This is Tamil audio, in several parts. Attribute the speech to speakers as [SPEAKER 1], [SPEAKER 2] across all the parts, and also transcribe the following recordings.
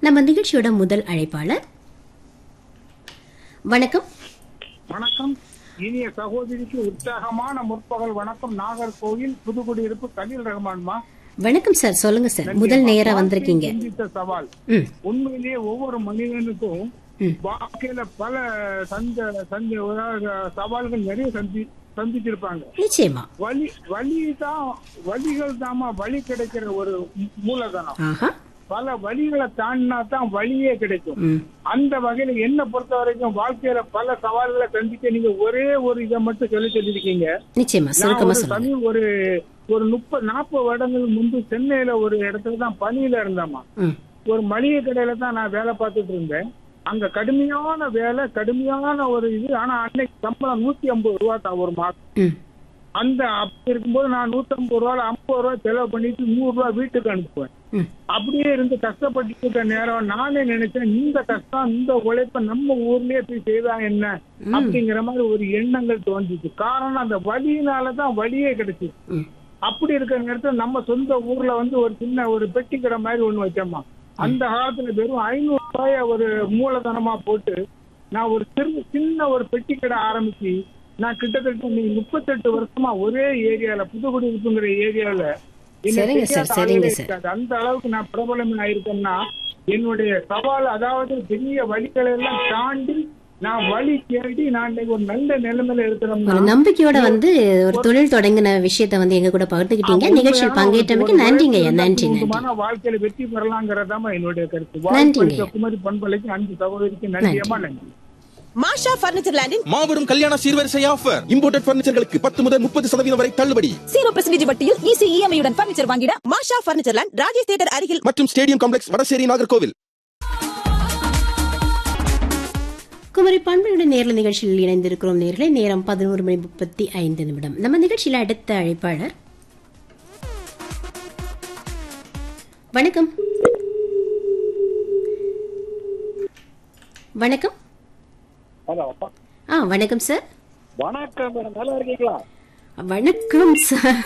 [SPEAKER 1] நம்ம நிகழ்ச்சியோட முதல் அழைப்பாளர் வணக்கம்
[SPEAKER 2] வணக்கம் இனிய சகோதரிக்கு உற்சாகமான முற்பகல் வணக்கம் நாகர்கோவில் புதுக்குடியிருப்பு கலீல் ரஹ்மான்மா
[SPEAKER 1] வணக்கம் சார் சொல்லுங்க சார் முதல் நேரா வந்திருக்கீங்க
[SPEAKER 2] சிந்தித்த சவால்
[SPEAKER 1] ம்
[SPEAKER 2] உண்மையிலேயே ஒவ்வொரு மனிதனுக்கும்
[SPEAKER 1] ம்.
[SPEAKER 2] வாழ்க்கையில பல சந்த சந்த சவால்கள் நிறைய சந்தி சந்திச்சிருப்பாங்க
[SPEAKER 1] நிச்சயமா
[SPEAKER 2] வழி வழி தான் வழிகள் தாமா வழி கிடைக்கிற ஒரு மூ- மூலதனம்
[SPEAKER 1] ஆஹா
[SPEAKER 2] பல வழிகளை தாண்டினா தான் வழியே கிடைக்கும்
[SPEAKER 1] ம்
[SPEAKER 2] அந்த வகையில என்ன பொறுத்த வரைக்கும் வாழ்க்கையில பல சவால்களை சந்திக்க நீங்க ஒரே ஒரு இதை மட்டும் சொல்லி சொல்லிருக்கீங்க
[SPEAKER 1] நிச்சயமா
[SPEAKER 2] நான்
[SPEAKER 1] சுருக்கமா
[SPEAKER 2] ஒரு
[SPEAKER 1] சொல்லுங்க
[SPEAKER 2] சமீப ஒரு ஒரு முப்பது நாற்பது வருடங்கள் முன்பு சென்னையில ஒரு இடத்துல தான் பணியில இருந்தேம்மா
[SPEAKER 1] ம்
[SPEAKER 2] ஒரு மளிகை கடையில தான் நான் வேலை பார்த்துட்டு இருந்தேன் அங்க கடுமையான வேலை கடுமையான ஒரு இது ஆனா அன்னைக்கு சம்பளம் நூத்தி ஐம்பது ரூபா தான் ஒரு மாசம்
[SPEAKER 1] ம்
[SPEAKER 2] அந்த அப்படி இருக்கும்போது நான் நூத்தி ஐம்பது ரூபால ஐம்பது ரூபா செலவு பண்ணிட்டு நூறு ரூபாய் வீட்டுக்கு அனுப்புவேன்
[SPEAKER 1] ம்
[SPEAKER 2] அப்படியே இருந்து கஷ்டப்பட்டு இருக்க நேரம் நானே நினைச்சேன் இந்த கஷ்டம் இந்த உழைப்ப நம்ம ஊர்லயே போய் செய்தா என்ன அப்படிங்கிற மாதிரி ஒரு எண்ணங்கள் தோன்றிச்சு காரணம் அந்த வழியினாலதான் வழியே கிடைச்சு
[SPEAKER 1] ம்
[SPEAKER 2] அப்படி இருக்கிற நேரத்துல நம்ம சொந்த ஊர்ல வந்து ஒரு சின்ன ஒரு பெட்டி கடை மாதிரி ஒண்ணு வச்சோம்மா அந்த காலத்துல வெறும் ஐநூறு ரூபாய ஒரு மூலதனமா போட்டு நான் ஒரு சிறு சின்ன ஒரு பெட்டி கடை ஆரம்பிச்சு நான் கிட்டத்தட்ட நீ முப்பத்தெட்டு வருஷமா ஒரே ஏரியால புதுக்குடியிருப்புங்கிற ஏரியால என்ன
[SPEAKER 1] சரிங்க சார்,
[SPEAKER 2] தெரியாத
[SPEAKER 1] சரிங்க
[SPEAKER 2] ஆளே
[SPEAKER 1] சார்.
[SPEAKER 2] இருக்காது. அந்த அளவுக்கு நான் பிரபலம் ஆயிருக்கேன்னா என்னுடைய சவால் அதாவது பெரிய வழிகளை எல்லாம் தாண்டி நான் வழி தேடி நான் இன்னைக்கு ஒரு நல்ல நிலைமையில
[SPEAKER 1] ஒரு
[SPEAKER 2] இருக்கிறோம்னா
[SPEAKER 1] நம்பிக்கையோட வந்து ஒரு தொழில் தொடங்கின விஷயத்தை வந்து எங்க கூட பகிர்ந்துக்கிட்டீங்க நிகழ்ச்சியில் பங்கேற்றமைக்கு நன்றிங்க ஐயா நன்றி நன்றி
[SPEAKER 2] குடும்பமான வாழ்க்கையில வெற்றி பெறலாங்கிறதாம என்னுடைய கருத்து
[SPEAKER 1] நன்றிங்க.
[SPEAKER 2] வாழ்க்கை குமரி பண்பலைக்கு அஞ்சு சகோதரிக்கு நன்றியம்மா நன்றி
[SPEAKER 3] மாஷா பர்னிச்சர் லேண்டின்
[SPEAKER 4] மாபெரும் கல்யாண சீர்வரிசை ஆஃபர் இம்போர்ட்டட் பர்னிச்சர்களுக்கு பத்து முதல் முப்பது சதவீதம் வரை தள்ளுபடி
[SPEAKER 3] ஜீரோ பெர்சன்டேஜ் வட்டியில் ஈஸி இஎம்ஐயுடன் பர்னிச்சர் வாங்கிட Masha furniture land Rajesh theatre அருகில்
[SPEAKER 4] மற்றும் ஸ்டேடியம் காம்ப்ளெக்ஸ் வடசேரி நாகர்கோவில்
[SPEAKER 1] குமரி பண்புடன் நேர்ல நிகழ்ச்சியில் இணைந்திருக்கிறோம் நேர்களே நேரம் பதினோரு மணி முப்பத்தி ஐந்து நிமிடம் நம்ம நிகழ்ச்சியில அடுத்த அழைப்பாளர் வணக்கம் வணக்கம்
[SPEAKER 2] ஹலோ
[SPEAKER 1] ஆ வணக்கம் சார்
[SPEAKER 2] வணக்கம் மேடம் நல்லா இருக்கீங்களா
[SPEAKER 1] வணக்கம் சார்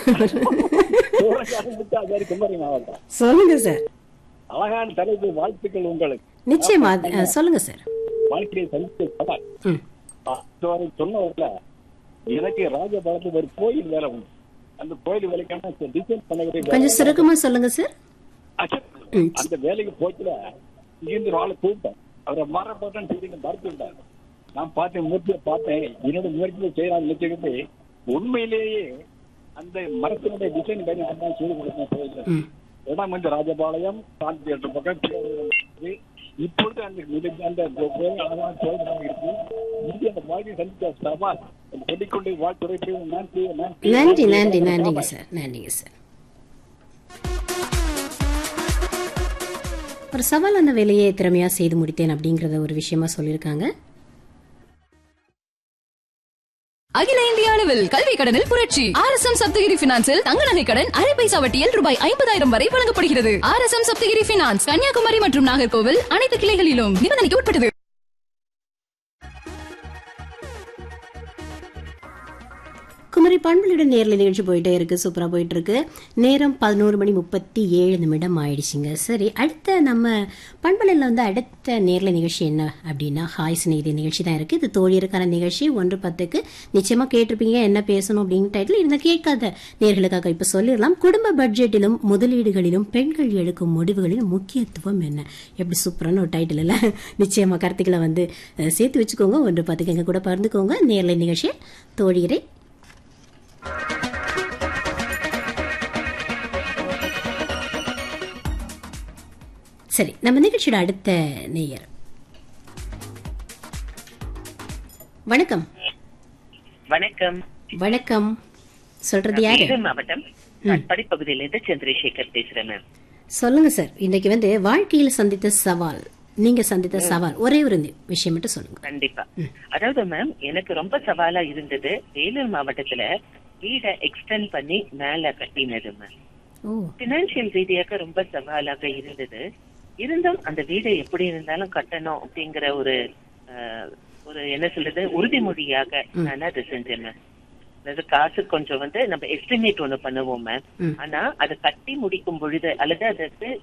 [SPEAKER 2] குமரி மாவட்டம்
[SPEAKER 1] சொல்லுங்க சார்
[SPEAKER 2] அழகான தலைப்பு வாழ்த்துக்கள் உங்களுக்கு
[SPEAKER 1] நிச்சயமா அ, சொல்லுங்க சார்
[SPEAKER 2] வாழ்க்கையை சந்தித்த சவால்
[SPEAKER 1] ம்
[SPEAKER 2] அதுவரை சொன்னவர்ல எனக்கு ராஜபாளத்தில் ஒரு கோயில் வேலை உண்டு அந்த கோயில் வேலைக்கான டிசைன் பண்ணக்கூடிய
[SPEAKER 1] கொஞ்சம் சுருக்கமா சொல்லுங்க சார் ம்.
[SPEAKER 2] அந்த வேலைக்கு போச்சுல இங்கிருந்து ஒரு ஆளை கூப்பிட்டேன் அவரை மர போட்டேன்னு சொல்லி மறுத்துட்டார் நான் பார்த்தேன் மூர்த்தியை பார்த்தேன் என்னோட முயற்சியை செய்யலாம் நினைச்சுக்கிட்டு உண்மையிலேயே அந்த மரத்தினுடைய டிசைன் பண்ணி நான் செய்து கொடுத்தேன் கோயில்ல.
[SPEAKER 1] ம்
[SPEAKER 2] இடம் வந்து ராஜபாளையம் சாந்தி தேட்டர் பக்கம் திருவள்ளுவர் இருக்குது. இப்பொழுது அந்த நிலை- அந்த கோயில் அழகான கோயில் இருக்கு இங்கே அந்த வாழ்க்கை சந்தித்த சவால் சொல்லிக்கொண்டு வாழ்த்துறை நன்றி
[SPEAKER 1] நன்றி நன்றி நன்றிங்க சார் நன்றிங்க சார் ஒரு சவாலான வேலையை திறமையா செய்து முடித்தேன் அப்படிங்கறத ஒரு விஷயமா சொல்லியிருக்காங்க
[SPEAKER 5] அகில இந்திய அளவில் கல்வி கடனில் புரட்சி ஆர் எஸ் எம் சப்தகிரி பினான்சில் தங்க நகை கடன் அரை பைசா வட்டியில் ரூபாய் ஐம்பதாயிரம் வரை வழங்கப்படுகிறது R S M Sapthagiri finance Kanyakumari மற்றும் நாகர்கோவில் அனைத்து கிளைகளிலும் நிபந்தனைக்கு உட்பட்டது
[SPEAKER 1] குமரி பண்புகளுடன் நேரில் நிகழ்ச்சி போயிட்டே இருக்கு சூப்பரா போயிட்டு இருக்கு நேரம் பதினோரு மணி முப்பத்தி ஏழு நிமிடம் ஆயிடுச்சுங்க சரி அடுத்த நம்ம பண்பலையில் வந்து அடுத்த நேரில் நிகழ்ச்சி என்ன அப்படின்னா ஹாய் சிநேகிதி நிகழ்ச்சி தான் இருக்கு இது தோழியருக்கான நிகழ்ச்சி ஒன்று பத்துக்கு நிச்சயமா கேட்டிருப்பீங்க என்ன பேசணும் அப்படிங்கிற டைட்டில் இருந்த கேட்காத நேர்களுக்காக இப்ப சொல்லிடலாம் குடும்ப பட்ஜெட்டிலும் முதலீடுகளிலும் பெண்கள் எடுக்கும் முடிவுகளிலும் முக்கியத்துவம் என்ன எப்படி சூப்பரான ஒரு டைட்டில் இல்ல நிச்சயமா கருத்துக்களை வந்து அஹ், சேர்த்து வச்சுக்கோங்க ஒன்று பத்துக்கு எங்க கூட பகிர்ந்துக்கோங்க நேரில் நிகழ்ச்சியில் தோழியரை சரி நம்ம நிகழ்ச்சியோட அடுத்த நேயர் வணக்கம்
[SPEAKER 6] வணக்கம்
[SPEAKER 1] வணக்கம் சொல்றது யாரு
[SPEAKER 6] வேலூர் மாவட்டம் காட்பாடி பகுதியிலிருந்து சந்திரசேகர் பேசுறேன் மேம்
[SPEAKER 1] சொல்லுங்க சார் இன்னைக்கு வந்து வாழ்க்கையில் சந்தித்த சவால் நீங்க சந்தித்த சவால் ஒரே ஒரு நி- விஷயம் மட்டும் சொல்லுங்க
[SPEAKER 6] கண்டிப்பா அதாவது மேம் எனக்கு ரொம்ப சவாலா இருந்தது வேலூர் மாவட்டத்துல வீடை எக்ஸ்டெண்ட் பண்ணி மேல கட்டினது மேம்
[SPEAKER 1] ஓ
[SPEAKER 6] பினான்சியல் ரீதியாக ரொம்ப சவாலாக இருந்தது இருந்தும் அந்த வீடை எப்படி இருந்தாலும் கட்டணும் அப்படிங்கிற ஒரு அஹ், ஒரு என்ன சொல்றது உறுதிமொழியாக நான் அதை செஞ்சேன் மேம் அதாவது காசு கொஞ்சம் வந்து நம்ம எஸ்டிமேட் ஒண்ணு பண்ணுவோம் மேம்
[SPEAKER 1] ம்.
[SPEAKER 6] ஆனா அதை கட்டி முடிக்கும் பொழுது அல்லது அதற்கு